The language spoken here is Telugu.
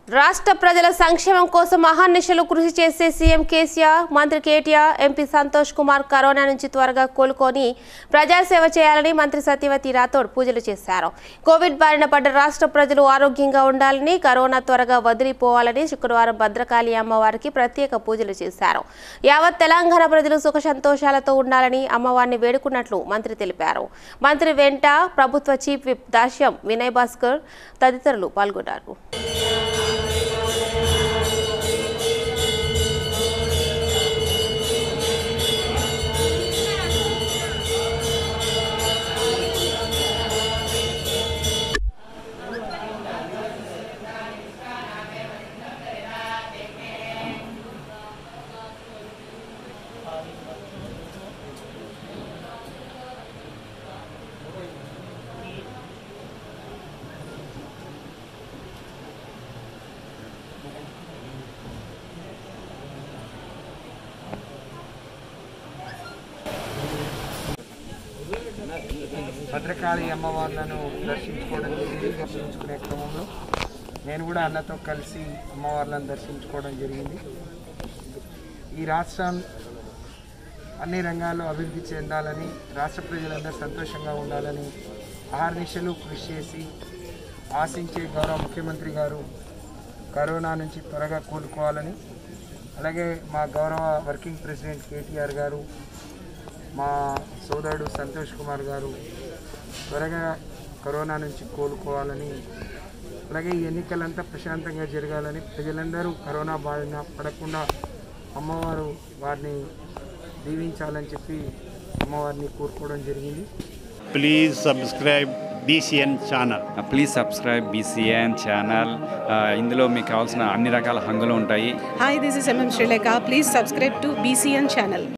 రాష్ట్ర ప్రజల సంక్షేమం కోసం అహర్నిశలు కృషి చేసే సీఎం కేసీఆర్ మంత్రి కేటీఆర్ ఎంపీ సంతోష్ కుమార్ కరోనా నుంచి త్వరగా కోలుకొని ప్రజాసేవ చేయాలని మంత్రి సత్యవతి రాథోడ్ పూజలు చేశారు కోవిడ్ బారిన పడ్డ రాష్ట్ర ప్రజలు ఆరోగ్యంగా ఉండాలని కరోనా త్వరగా వదిలిపోవాలని శుక్రవారం భద్రకాళి అమ్మవారికి ప్రత్యేక పూజలు చేశారు యావత్ తెలంగాణ ప్రజలు సుఖ సంతోషాలతో ఉండాలని అమ్మవారిని వేడుకున్నట్లు మంత్రి తెలిపారు మంత్రి వెంట ప్రభుత్వ చీఫ్ విప్ దాస్యం వినయ్ భాస్కర్ తదితరులు పాల్గొన్నారు భద్రకాళి అమ్మవార్లను దర్శించుకోవడం జరిగింది దర్శించుకునే క్రమంలో నేను కూడా అన్నతో కలిసి అమ్మవార్లను దర్శించుకోవడం జరిగింది ఈ రాష్ట్రం అన్ని రంగాల్లో అభివృద్ధి చెందాలని రాష్ట్ర ప్రజలందరూ సంతోషంగా ఉండాలని ఆహర్నిశలు కృషి చేసి ఆశించే గౌరవ ముఖ్యమంత్రి గారు కరోనా నుంచి త్వరగా కోలుకోవాలని అలాగే మా గౌరవ వర్కింగ్ ప్రెసిడెంట్ కేటీఆర్ గారు మా సోదరుడు సంతోష్ కుమార్ గారు త్వరగా కరోనా నుంచి కోలుకోవాలని అలాగే ఈ ఎన్నికలంతా ప్రశాంతంగా జరగాలని ప్రజలందరూ కరోనా బారిన పడకుండా అమ్మవారు వారిని దీవించాలని చెప్పి అమ్మవారిని కోరుకోవడం జరిగింది please subscribe BCN channel. Please subscribe BCN channel ఇందులో మీకు కావాల్సిన అన్ని రకాల హంగులు ఉంటాయి Hi, this is MM Sri Lanka. Please subscribe to BCN channel.